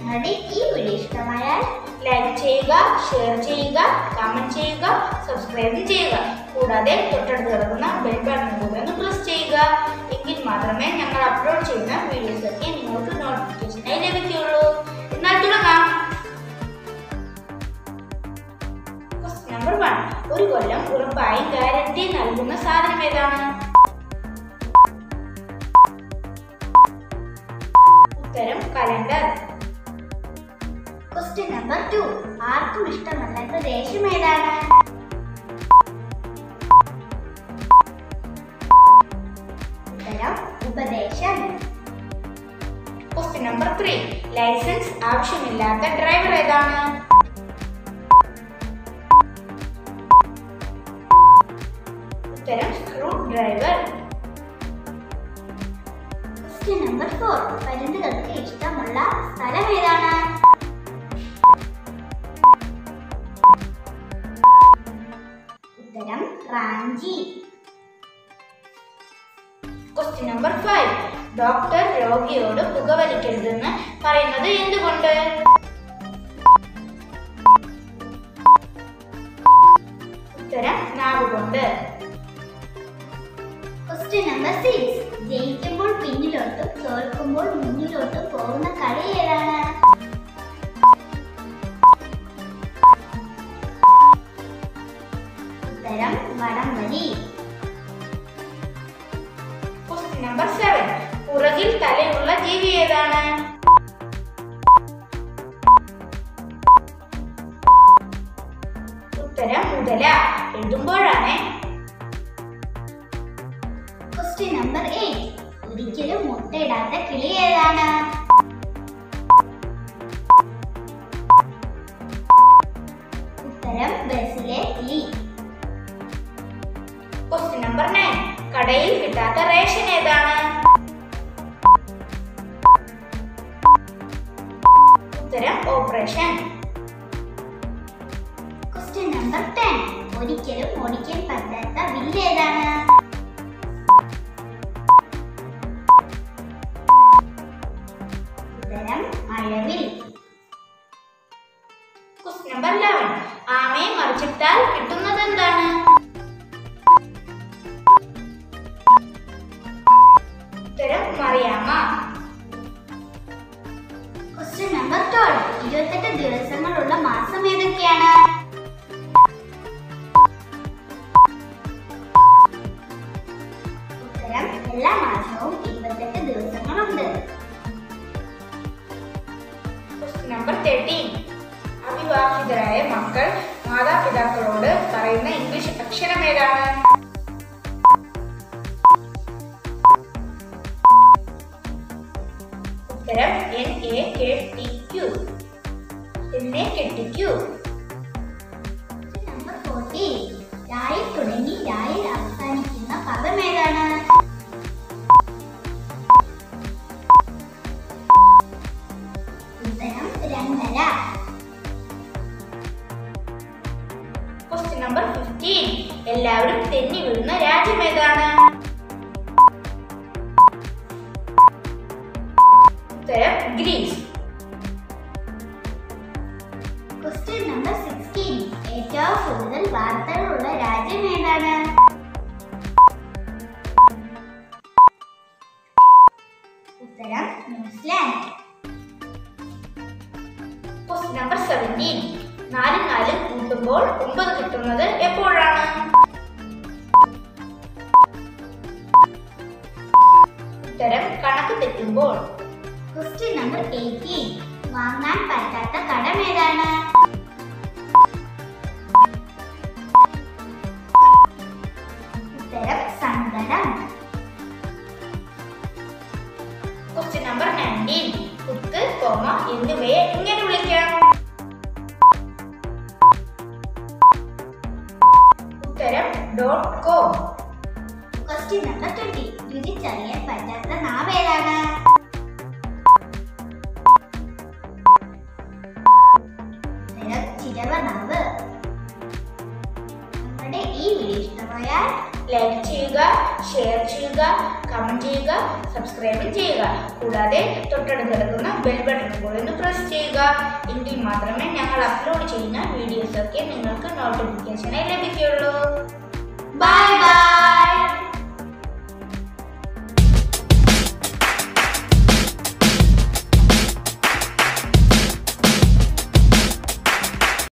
നിങ്ങളുടെ ഈ വീഡിയോ ഇഷ്ടമായാൽ ലൈക്ക് ചെയ്യുക ഷെയർ ചെയ്യുക കമന്റ് ചെയ്യുക സബ്സ്ക്രൈബ് ചെയ്യുക കൂടാതെ തൊട്ടടുത്ത് കിടക്കുന്ന ബെൽ ബട്ടൺ കൂടെ ഒന്ന് പ്രസ് ചെയ്യുക എങ്കിൽ മാത്രമേ ഞങ്ങൾ അപ്ലോഡ് ചെയ്യുന്ന വീഡിയോസ് ഒക്കെ നിങ്ങൾക്ക് നോട്ടിഫിക്കേഷനായി ലഭിക്കുകയുള്ളൂ എന്നാൽ തുടങ്ങാം നമ്പർ വൺ ഒരു കൊല്ലം ഉറപ്പായി ഗ്യാരണ്ടി നൽകുന്ന സാധനം ഏതാണ് ഉത്തരം കലണ്ടർ ക്വസ്റ്റ്യൻ നമ്പർ ടു ആർക്കും ഇഷ്ടമല്ലാത്ത ദേശം ഏതാണ് ഉത്തരം ഉപദേശം ക്വസ്റ്റ്യൻ നമ്പർ ത്രീ ലൈസൻസ് ആവശ്യമില്ലാത്ത ഡ്രൈവർ ഏതാണ് ഉത്തരം screwdriver question number four പരുന്തുകൾക്ക് ഇഷ്ടമുള്ള സ്ഥലം ഏതാണ് ഉത്തരം Ranchi question number five doctor രോഗിയോട് പുകവലിക്കരുതെന്ന് പറയുന്നത് എന്തുകൊണ്ട് ഉത്തരം നാവുകൊണ്ട് ക്വസ്റ്റ്യൻ നമ്പർ സിക്സ് ജയിക്കുമ്പോൾ പിന്നിലോട്ടും തോൽക്കുമ്പോൾ മുന്നിലോട്ടും പോകുന്ന കളി ഏതാണ് ഉത്തരം വടംവലി ക്വസ്റ്റ്യൻ നമ്പർ സെവൻ പുറകിൽ തലയുള്ള ജീവി ഏതാണ് ഉത്തരം മുതല എഴുതുമ്പോഴാണ് ക്വസ്റ്റ്യൻ നമ്പർ എയ്റ്റ് ഒരിക്കലും മുട്ടയിടാത്ത കിളി ഏതാണ് ഉത്തരം ബസ്സിലെ കിളി ക്വസ്റ്റ്യൻ നമ്പർ നയൻ കടയിൽ കിട്ടാത്ത റേഷൻ ഏതാണ് ഉത്തരം ഓപ്പറേഷൻ ക്വസ്റ്റ്യൻ നമ്പർ ടെൻ ഒരിക്കലും ഓടിക്കാൻ പറ്റാത്ത വില്ല് ഏതാണ് ഉത്തരം മഴവിൽ ക്വസ്റ്റ്യൻ നമ്പർ ലെവൻ ആമയെ മറിച്ചിട്ടാൽ കിട്ടുന്നത് എന്താണ് ഉത്തരം മറിയാമ്മ ക്വസ്റ്റ്യൻ നമ്പർ ട്വൽവ് ഇരുപത്തെട്ട് ദിവസങ്ങളുള്ള മാസം ഏതൊക്കെയാണ് ഉത്തരം എല്ലാ മാസവും ഇരുപത്തെട്ട് ദിവസങ്ങളുണ്ട് ക്വസ്റ്റ്യൻ നമ്പർ തേർട്ടീൻ അവിവാഹിതരായ മക്കൾ മാതാപിതാക്കളോട് പറയുന്ന ഇംഗ്ലീഷ് അക്ഷരം ഏതാണ് ഉത്തരം N A K T Q എന്നെ കെട്ടിക്കൂ നമ്പർ ഫോർട്ടി രായിൽ തുടങ്ങി രായിൽ അവസാനിക്കുന്ന പദം ഏതാണ് ഉത്തരം രണ്ടര ക്വസ്റ്റ്യൻ നമ്പർ ഫിഫ്റ്റീൻ എല്ലാവരും തെന്നി വീഴുന്ന രാജ്യം ഏതാണ് ഉത്തരം ഗ്രീസ് ക്വസ്റ്റ്യൻ നമ്പർ സിക്സ്റ്റീൻ ഏറ്റവും കൂടുതൽ വാർത്തകളുള്ള രാജ്യം ഏതാണ് ഉത്തരം ന്യൂസിലാൻഡ് ക്വസ്റ്റ്യൻ നമ്പർ സെവൻറ്റീൻ നാലും നാലും കൂട്ടുമ്പോൾ ഒമ്പത് കിട്ടുന്നത് എപ്പോഴാണ് ഉത്തരം കണക്ക് തെറ്റുമ്പോൾ ക്വസ്റ്റ്യൻ നമ്പർ എയ്റ്റീൻ വാങ്ങാൻ പറ്റാത്ത കടം ഏതാണ് ഉത്തരം സങ്കടം ക്വസ്റ്റ്യൻ നമ്പർ നയൻറ്റീൻ കുത്ത് കോമ എന്നിവയെ ഇങ്ങനെ വിളിക്കാം ഉത്തരം dot com question number twenty രുചിച്ചറിയാൻ പറ്റാത്ത നാവ് ഏതാണ് ഉത്തരം ചിരവ നാവ് ഞങ്ങളുടെ ഈ വീഡിയോ ഇഷ്ടമായാൽ ലൈക്ക് ചെയ്യുക ഷെയർ ചെയ്യുക കമന്റ് ചെയ്യുക സബ്സ്ക്രൈബ് ചെയ്യുക കൂടാതെ തൊട്ടടുത്ത് കിടക്കുന്ന ബെൽ ബട്ടൺ കൂടെ ഒന്ന് പ്രസ് ചെയ്യുക എങ്കിൽ മാത്രമേ ഞങ്ങൾ അപ്ലോഡ് ചെയ്യുന്ന വീഡിയോസൊക്കെ നിങ്ങൾക്ക് നോട്ടിഫിക്കേഷനായി ലഭിക്കുകയുള്ളൂ ബൈ ബൈ